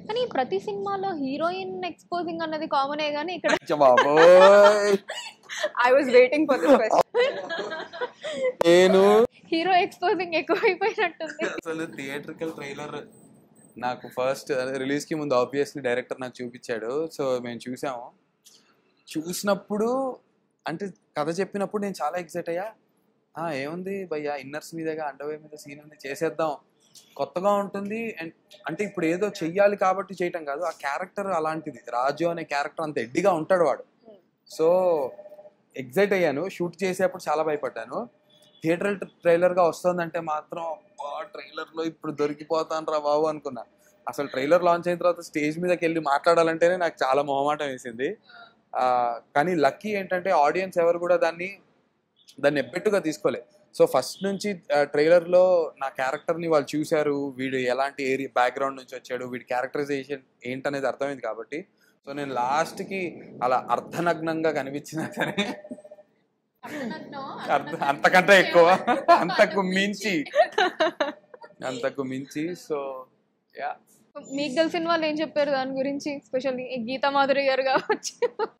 కానీ ప్రతి సినిమాలో హీరోయిన్ ఎక్స్పోజింగ్ అన్నది కామనే కానీ ఇక్కడ అచ్చ బాబోయ్ I was waiting for this question నేను హీరో ఎక్స్పోజింగ్ ఎక్కువైపోయినట్టుంది అసలు థియేట్రికల్ ట్రైలర్ నాకు ఫస్ట్ రిలీజ్ కి ముందు ఆబ్వియస్లీ డైరెక్టర్ నాకు చూపించాడు సో మేము చూసాము చూసినప్పుడు అంటే కథ చెప్పినప్పుడు నేను చాలా ఎక్సైట్ అయ్యా "ఆ, ఏముంది భయ్యా ఇన్నర్స్ మీదగా అండర్వే మీద సీన్ ఉంది చేసేద్దాం కొత్తగా ఉంటుంది and- అంటే ఇప్పుడు ఏదో చెయ్యాలి కాబట్టి చేయటం కాదు ఆ క్యారెక్టర్ అలాంటిది రాజు అనే క్యారెక్టర్ అంత ఎడ్డిగా ఉంటాడు వాడు సో ఎగ్జైట్ అయ్యాను షూట్ చేసేప్పుడు చాలా భయపడ్డాను థియేటర్ ట్రైలర్గా వస్తుందంటే మాత్రం ట్రైలర్లో ఇప్పుడు దొరికిపోతాను రా బాబు అనుకున్నా అసలు ట్రైలర్ లాంచ్ అయిన తర్వాత స్టేజ్ మీదకి వెళ్ళి మాట్లాడాలంటేనే నాకు చాలా మొహమాటం వేసింది ఆ, కానీ లక్కీ ఏంటంటే ఆడియన్స్ ఎవరు కూడా దాన్ని దాన్ని ఎబ్బెట్టుగా తీసుకోలే సో ఫస్ట్ నుంచి ట్రైలర్లో నా క్యారెక్టర్ని వాళ్ళు చూశారు వీడు ఎలాంటి ఏరియా బ్యాక్గ్రౌండ్ నుంచి వచ్చాడు వీడి క్యారెక్టరైజేషన్ ఏంటనేది అర్థమైంది కాబట్టి సో నేను లాస్ట్కి అలా అర్ధనగ్నంగా కనిపించినా సరే అర్ధ అంతకంటే ఎక్కువ అంతకు మించి అంతకు మించి సో యా మీకు తెలిసిన వాళ్ళు ఏం చెప్పారు దాని గురించి స్పెషల్లీ గీతా మాధురి గారు కావచ్చు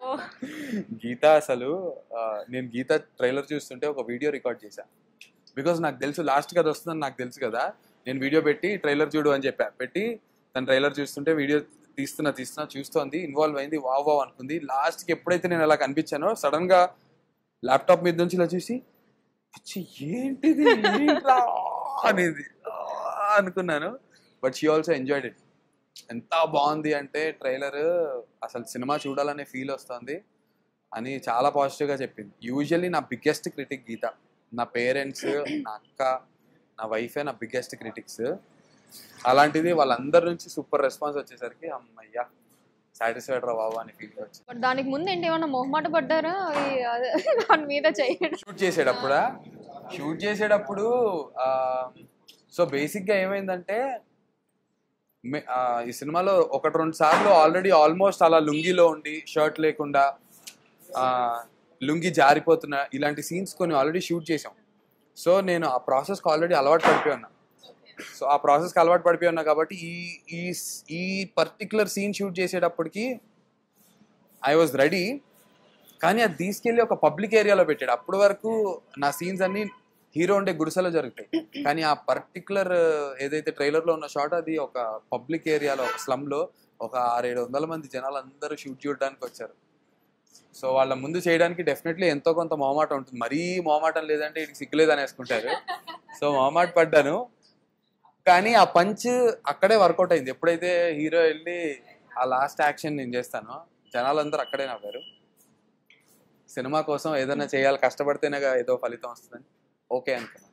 గీత అసలు ఆ, నేను గీత ట్రైలర్ చూస్తుంటే ఒక వీడియో రికార్డ్ చేశా బికాజ్ నాకు తెలుసు లాస్ట్ అది వస్తుందని నాకు తెలుసు కదా నేను వీడియో పెట్టి ట్రైలర్ చూడు అని చెప్పా పెట్టి తన ట్రైలర్ చూస్తుంటే వీడియో తీస్తున్నా తీస్తున్నా చూస్తోంది ఇన్వాల్వ్ అయింది వావ్ వావ్ అనుకుంది లాస్ట్కి ఎప్పుడైతే నేను అలా కనిపించానో సడన్ గా ల్యాప్టాప్ మీద నుంచి ఇలా చూసి "పిచ్చి, ఏంటిది ఏంట్రా?" అనేది "ఆ" అనుకున్నాను but she also enjoyed it ఎంత బాగుంది అంటే ట్రైలర్ అసలు సినిమా చూడాలనే ఫీల్ వస్తుంది అని చాలా పాజిటివ్గా చెప్పింది యూజువల్లీ నా బిగ్గెస్ట్ క్రిటిక్ గీత నా పేరెంట్స్ నా అక్క నా వైఫే నా బిగ్గెస్ట్ క్రిటిక్స్ అలాంటిది వాళ్ళందరి నుంచి సూపర్ రెస్పాన్స్ వచ్చేసరికి అమ్మయ్యా సాటిస్ఫైడ్ రా బాబు అని ఫీలింగ్ వచ్చింది బట్ దానికి ముందు ఏంటి ఏమన్నా మొహమాట పడ్డారా ఈ అదే దాని మీద చేయడం షూట్ చేసేటప్పుడా షూట్ చేసేటప్పుడు సో బేసిక్గా ఏమైందంటే మే- ఆ, ఈ సినిమాలో ఒకటి రెండు సార్లు ఆల్రెడీ ఆల్మోస్ట్ అలా లుంగిలో ఉండి షర్ట్ లేకుండా ఆ, లుంగి జారిపోతున్న ఇలాంటి సీన్స్ కొన్ని ఆల్రెడీ షూట్ చేసాం సో నేను ఆ ప్రాసెస్కి ఆల్రెడీ అలవాటు పడిపోయి ఉన్నా సో ఆ ప్రాసెస్కి అలవాటు పడిపోయి ఉన్నా కాబట్టి ఈ ఈ ఈ పర్టికులర్ సీన్ షూట్ చేసేటప్పటికి ఐ వాజ్ రెడీ కానీ అది తీసుకెళ్ళి ఒక పబ్లిక్ ఏరియాలో పెట్టాడు అప్పటి వరకు నా సీన్స్ అన్ని హీరో ఉండే గుడిసెలో జరుగుతాయి కానీ ఆ పర్టికులర్ ఏదైతే ట్రైలర్ లో ఉన్న షాట్ అది ఒక పబ్లిక్ ఏరియాలో ఒక స్లమ్ లో ఒక ఆరేడు వందల మంది జనాలు అందరూ షూట్ చేయడానికి వచ్చారు సో వాళ్ళ ముందు చేయడానికి డెఫినెట్లీ ఎంతో కొంత మొహమాటం ఉంటుంది మరీ మొహమాటం లేదంటే ఇది సిగ్గులేదు అనేసుకుంటారు సో మొహమాట పడ్డాను కానీ ఆ పంచ్ అక్కడే వర్కౌట్ అయింది ఎప్పుడైతే హీరో వెళ్ళి ఆ లాస్ట్ యాక్షన్ నేను చేస్తానో జనాలందరూ అక్కడే నవ్వారు సినిమా కోసం ఏదైనా చేయాలి కష్టపడితేనే ఏదో ఫలితం వస్తుందని ఓకే అనుకో